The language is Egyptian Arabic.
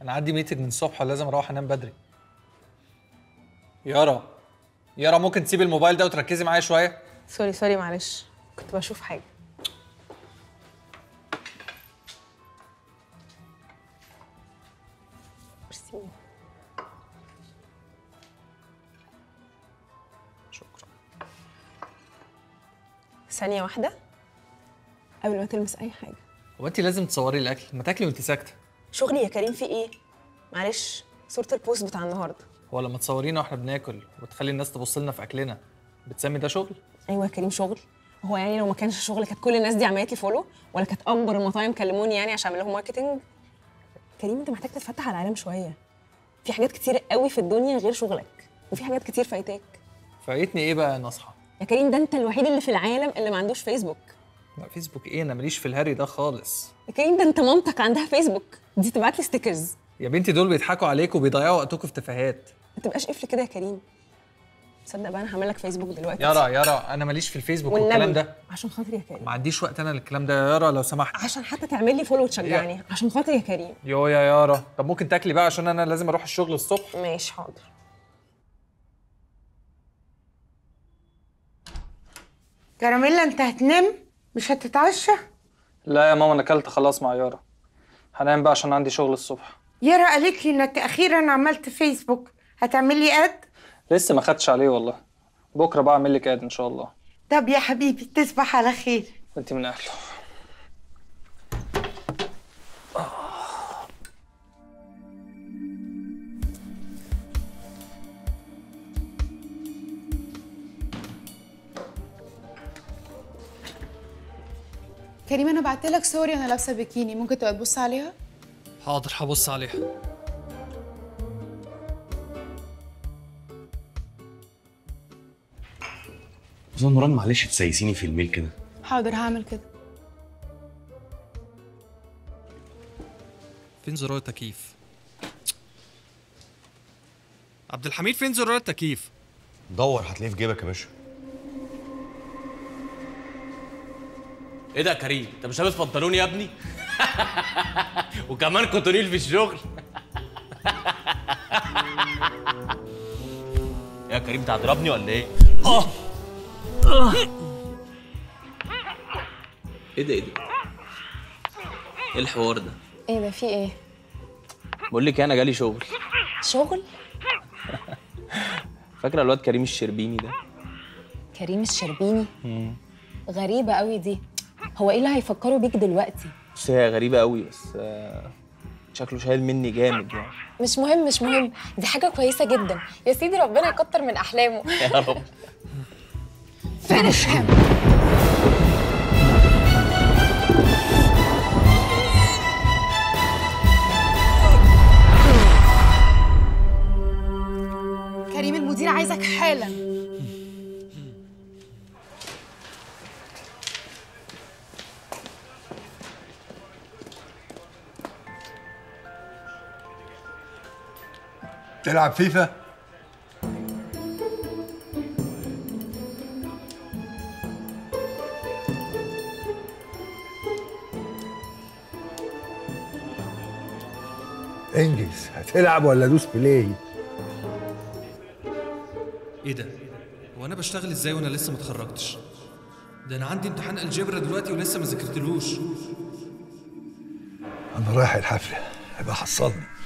انا عندي ميتنج من الصبح ولازم اروح انام بدري يارا يارا ممكن تسيبي الموبايل ده وتركزي معايا شويه سوري سوري معلش كنت بشوف حاجه ميرسي شكرا ثانيه واحده قبل ما تلمس اي حاجه هو انت لازم تصوري الاكل ما تاكلي وانت ساكته شغلي يا كريم في ايه معلش صوره البوست بتاع النهارده هو لما تصورينا واحنا بناكل وتخلي الناس تبص لنا في اكلنا بتسمي ده شغل ايوه يا كريم شغل هو يعني لو ما كانش شغل كانت كل الناس دي عملت لي فولو ولا كانت اكبر المطاعم كلموني يعني عشان اعمل لهم ماركتنج كريم انت محتاج تتفتح على العالم شويه في حاجات كتير قوي في الدنيا غير شغلك وفي حاجات كتير فايتاك فايتني ايه بقى يا نصحى يا كريم ده انت الوحيد اللي في العالم اللي ما عندوش فيسبوك لا فيسبوك ايه انا ماليش في الهري ده خالص يا كريم ده انت مامتك عندها فيسبوك دي تبعت لي ستيكرز يا بنتي دول بيضحكوا عليك وبيضيعوا وقتكم في تفاهات ما تبقاش قفل كده يا كريم تصدق بقى انا هعمل لك فيسبوك دلوقتي يارا يارا انا ماليش في الفيسبوك والنبي والكلام ده عشان خاطري يا كريم ما عنديش وقت انا للكلام ده يا يارا لو سمحت عشان حتى تعمل لي فولو وتشجعني عشان خاطري يا كريم يو يا يارا طب ممكن تاكلي بقى عشان انا لازم اروح الشغل الصبح ماشي حاضر كراميلا انت هتنام مش هتتعشى لا يا ماما انا اكلت خلاص مع يارا هنام بقى عشان عندي شغل الصبح يارا قالت لي انك اخيرا عملت فيسبوك هتعمل لي اد لسه ما خدتش عليه والله بكره بقى اعمل لك اد ان شاء الله طب يا حبيبي تصبح على خير انت من اهله كريم انا بعت لك صوري وانا لابسه بيكيني ممكن تبقى تبص عليها حاضر هبص عليها أستاذة نوران معلش تسيسيني في الميل كده حاضر هعمل كده فين زرار التكييف عبد الحميد فين زرار التكييف دور هتلاقيه في جيبك يا باشا ايه ده يا كريم انت مش لابس بنطلون يا ابني وكمان كوتونيل في الشغل يا كريم انت هتضربني ولا ايه اه ايه ده ايه ده ايه الحوار ده ايه ده في ايه بقول لك إيه، انا جالي شغل شغل فاكره الواد كريم الشربيني ده كريم الشربيني غريبة قوي دي هو ايه اللي هيفكروا بيك دلوقتي بس هي غريبه قوي بس آه، شكله شايل مني جامد يعني مش مهم مش مهم دي حاجة كويسة جدا يا سيدي ربنا يكتر من أحلامه يا رب فينش هيم كريم المدير عايزك حالا تلعب فيفا انجز هتلعب ولا دوس بلاي ايه ده؟ هو انا بشتغل ازاي وانا لسه ما اتخرجتش؟ ده انا عندي امتحان الجبر دلوقتي ولسه ما ذاكرتلوش انا رايح الحفله هيبقى حصلني